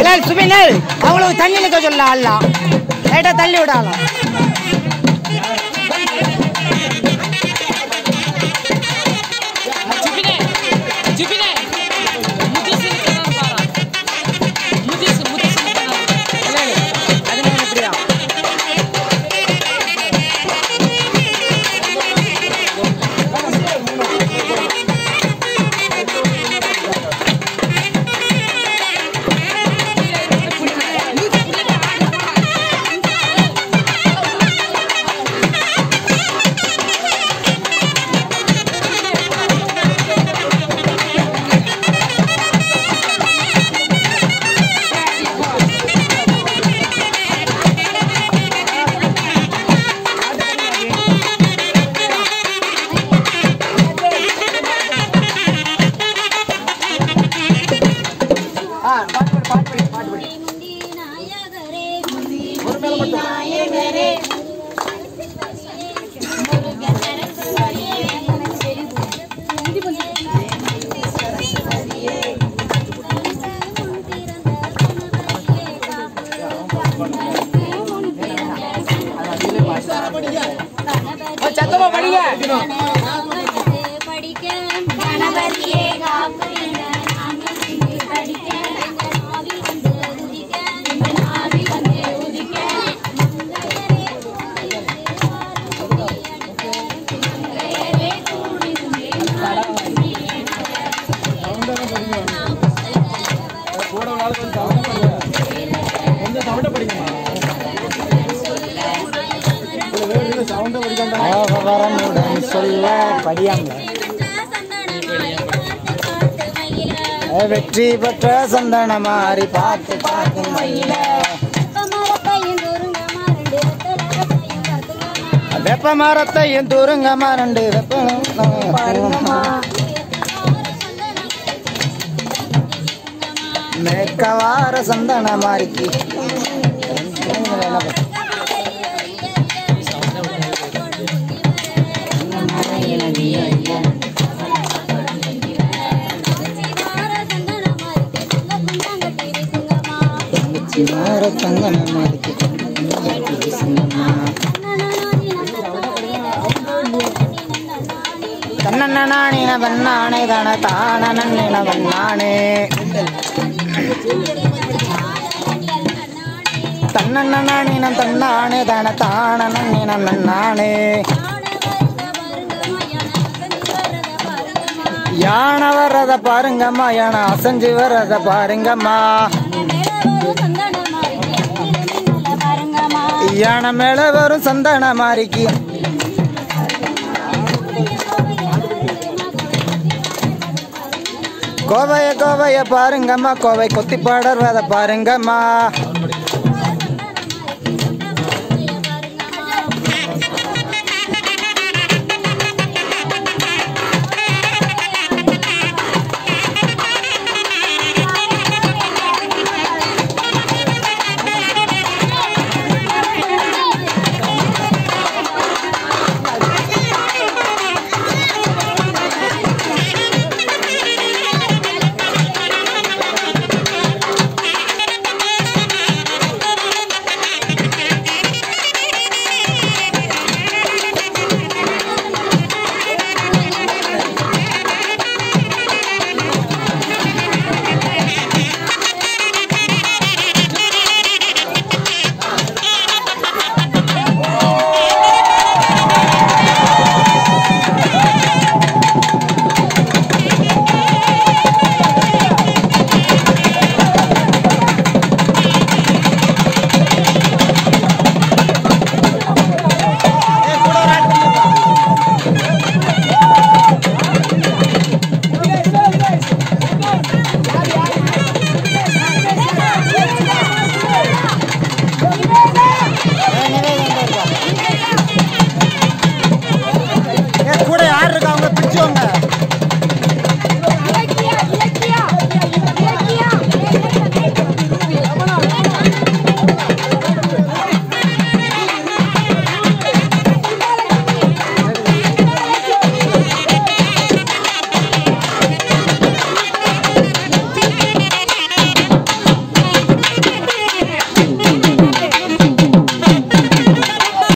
நெல் சுபி நெல் அவங்களுக்கு தண்ணி நிற்க சொல்ல ஆள்லாம் லைட்டாக தள்ளி விடாலாம் ஜிபினே ஜிபினே முதிசி பாரா முதிசி முதிசி அது நான் எப்படியா சத்தமா படிங்க படிக்க கணபதியே காப்பீங்க நாங்கள் இங்கு படிக்க ஆவி வந்து உதிக்க ஆவி வந்து உதிக்க மங்கையரே கூடிருந்தே ஆகவரனுடன் சொல்ல படியாமல வெற்றி பெற்ற சந்தன மாறி பார்த்து பார்த்து மயில வெப்ப மரத்தையும் தூருங்க மரண்டு வெப்ப மேற்கவார சந்தன மாறிக்கு சிவார சந்தன மாறிக்கு சிங்கம்மா தன்னண்ண நாணின வண்ணானே தன தான நன்னின வண்ணானே தன்னண்ண நாணின தன்னானே தன தான நன்னின நன்னானே யானை வர்றத பாருங்கம்மா யானை அசைஞ்சு வர்றத பாருங்கம்மா யானை மேல வரும் சந்தன மாறிக்கு கோவைய கோவைய பாருங்கம்மா கோவை கொத்தி பாடறத பாருங்கம்மா ஏ, கூட யார் இருக்கா அவங்க பிடிச்சவங்க